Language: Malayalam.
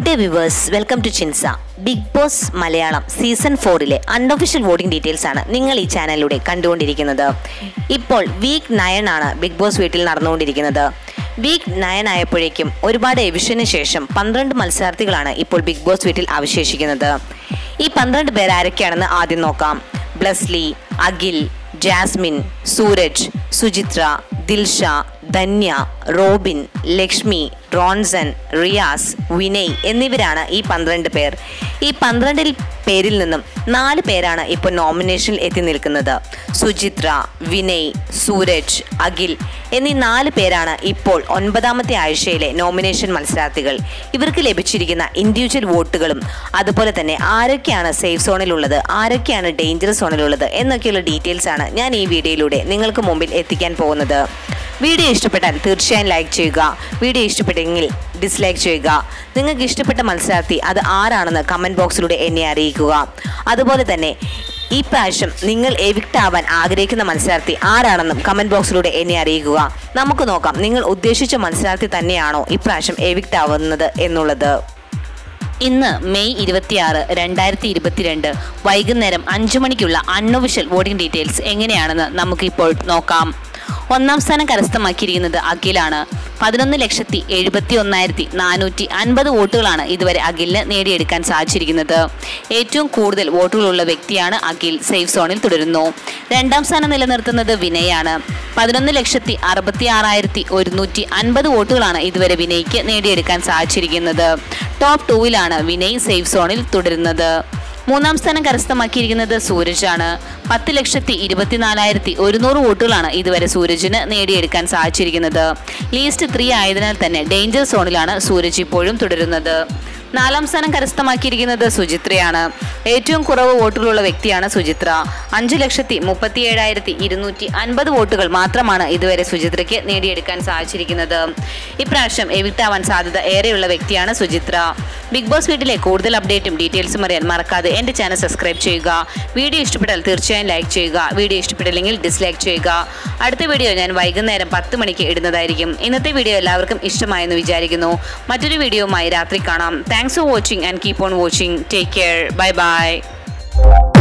good day viewers welcome to ചിൻസ ബിഗ് ബോസ് മലയാളം സീസൺ ഫോറിലെ അൺഒഫീഷ്യൽ വോട്ടിംഗ് ഡീറ്റെയിൽസ് ആണ് നിങ്ങൾ ഈ ചാനലിലൂടെ കണ്ടുകൊണ്ടിരിക്കുന്നത് ഇപ്പോൾ വീക്ക് നയൻ ആണ് ബിഗ് ബോസ് വീട്ടിൽ നടന്നുകൊണ്ടിരിക്കുന്നത് വീക്ക് നയൻ ആയപ്പോഴേക്കും ഒരുപാട് എവിഷന് ശേഷം പന്ത്രണ്ട് മത്സരാർത്ഥികളാണ് ഇപ്പോൾ ബിഗ് ബോസ് വീട്ടിൽ അവശേഷിക്കുന്നത് ഈ പന്ത്രണ്ട് പേർ ആരൊക്കെയാണെന്ന് ആദ്യം നോക്കാം Blesslee Akhil Jasmine Sooraj Suchitra Dilsha Dhanya Robin Lakshmi Ronson Riyas Vinay എന്നിവരാണ് ഈ പന്ത്രണ്ട് പേർ ഈ പന്ത്രണ്ടിൽ പേരിൽ നിന്നും നാല് പേരാണ് ഇപ്പോൾ നോമിനേഷനിൽ എത്തി നിൽക്കുന്നത് സുചിത്ര വിനയ് സൂരജ് അഖിൽ എന്നീ നാല് പേരാണ് ഇപ്പോൾ ഒൻപതാമത്തെ ആഴ്ചയിലെ നോമിനേഷൻ മത്സരാർത്ഥികൾ ഇവർക്ക് ലഭിച്ചിരിക്കുന്ന ഇൻഡിവിജ്വൽ വോട്ടുകളും അതുപോലെ തന്നെ ആരൊക്കെയാണ് സേഫ് സോണിലുള്ളത് ആരൊക്കെയാണ് ഡേഞ്ചർ സോണിലുള്ളത് എന്നൊക്കെയുള്ള ഡീറ്റെയിൽസ് ആണ് ഞാൻ ഈ വീഡിയോയിലൂടെ നിങ്ങൾക്ക് മുമ്പിൽ എത്തിക്കാൻ പോകുന്നത് വീഡിയോ ഇഷ്ടപ്പെട്ടാൽ തീർച്ചയായും ലൈക്ക് ചെയ്യുക വീഡിയോ ഇഷ്ടപ്പെട്ടെങ്കിൽ ഡിസ്ലൈക്ക് ചെയ്യുക നിങ്ങൾക്ക് ഇഷ്ടപ്പെട്ട മത്സരാർത്ഥി അത് ആരാണെന്ന് കമൻറ്റ് ബോക്സിലൂടെ എന്നെ അറിയിക്കുക അതുപോലെ തന്നെ ഈ പ്രാവശ്യം നിങ്ങൾ എവിക്റ്റ് ആവാൻ ആഗ്രഹിക്കുന്ന മത്സരാർത്ഥി ആരാണെന്നും കമൻറ്റ് ബോക്സിലൂടെ എന്നെ അറിയിക്കുക നമുക്ക് നോക്കാം നിങ്ങൾ ഉദ്ദേശിച്ച മത്സരാർത്ഥി തന്നെയാണോ ഇപ്രാവശ്യം എവിക്റ്റ് ആവുന്നത് എന്നുള്ളത് ഇന്ന് മെയ് ഇരുപത്തിയാറ് രണ്ടായിരത്തി ഇരുപത്തിരണ്ട് വൈകുന്നേരം അഞ്ചു മണിക്കുള്ള അൺഒഫീഷ്യൽ വോട്ടിംഗ് ഡീറ്റെയിൽസ് എങ്ങനെയാണെന്ന് നമുക്കിപ്പോൾ നോക്കാം ഒന്നാം സ്ഥാനം കരസ്ഥമാക്കിയിരിക്കുന്നത് അഖിലാണ് പതിനൊന്ന് ലക്ഷത്തി എഴുപത്തി ഒന്നായിരത്തി നാനൂറ്റി അൻപത് വോട്ടുകളാണ് ഇതുവരെ അഖിലിന് നേടിയെടുക്കാൻ സാധിച്ചിരിക്കുന്നത് ഏറ്റവും കൂടുതൽ വോട്ടുകളുള്ള വ്യക്തിയാണ് അഖിൽ സേഫ് സോണിൽ തുടരുന്നു രണ്ടാം സ്ഥാനം നിലനിർത്തുന്നത് വിനയാണ് പതിനൊന്ന് ലക്ഷത്തി അറുപത്തി ആറായിരത്തി ഒരുന്നൂറ്റി അൻപത് വോട്ടുകളാണ് ഇതുവരെ വിനയ്ക്ക് നേടിയെടുക്കാൻ സാധിച്ചിരിക്കുന്നത് ടോപ്പ് ടൂവിലാണ് വിനയ് സേഫ് സോണിൽ തുടരുന്നത് മൂന്നാം സ്ഥാനം കരസ്ഥമാക്കിയിരിക്കുന്നത് സൂരജാണ് പത്ത് ലക്ഷത്തി ഇരുപത്തിനാലായിരത്തി ഒരുന്നൂറ് വോട്ടുകളാണ് ഇതുവരെ സൂരജിന് നേടിയെടുക്കാൻ സാധിച്ചിരിക്കുന്നത് ലീസ്റ്റ് ത്രീ ആയതിനാൽ തന്നെ ഡേഞ്ചർ സോണിലാണ് സൂരജ് ഇപ്പോഴും തുടരുന്നത് നാലാം സ്ഥാനം കരസ്ഥമാക്കിയിരിക്കുന്നത് സുചിത്രയാണ് ഏറ്റവും കുറവ് വോട്ടുകളുള്ള വ്യക്തിയാണ് സുചിത്ര അഞ്ച് ലക്ഷത്തി മുപ്പത്തി ഏഴായിരത്തി ഇരുന്നൂറ്റി അൻപത് വോട്ടുകൾ മാത്രമാണ് ഇതുവരെ സുചിത്രയ്ക്ക് നേടിയെടുക്കാൻ സാധിച്ചിരിക്കുന്നത് ഇപ്രാവശ്യം എവിക്റ്റ് ആവാൻ സാധ്യത ഏറെയുള്ള വ്യക്തിയാണ് സുചിത്ര ബിഗ് ബോസ് വീട്ടിലെ കൂടുതൽ അപ്ഡേറ്റും ഡീറ്റെയിൽസും അറിയാൻ മറക്കാതെ എൻ്റെ ചാനൽ സബ്സ്ക്രൈബ് ചെയ്യുക വീഡിയോ ഇഷ്ടപ്പെട്ടാൽ തീർച്ചയായും ലൈക്ക് ചെയ്യുക വീഡിയോ ഇഷ്ടപ്പെട്ടില്ലെങ്കിൽ ഡിസ്ലൈക്ക് ചെയ്യുക അടുത്ത വീഡിയോ ഞാൻ വൈകുന്നേരം പത്ത് മണിക്ക് ഇടുന്നതായിരിക്കും ഇന്നത്തെ വീഡിയോ എല്ലാവർക്കും ഇഷ്ടമായെന്ന് വിചാരിക്കുന്നു മറ്റൊരു വീഡിയോയുമായി രാത്രി കാണാം thanks for watching and keep on watching take care bye by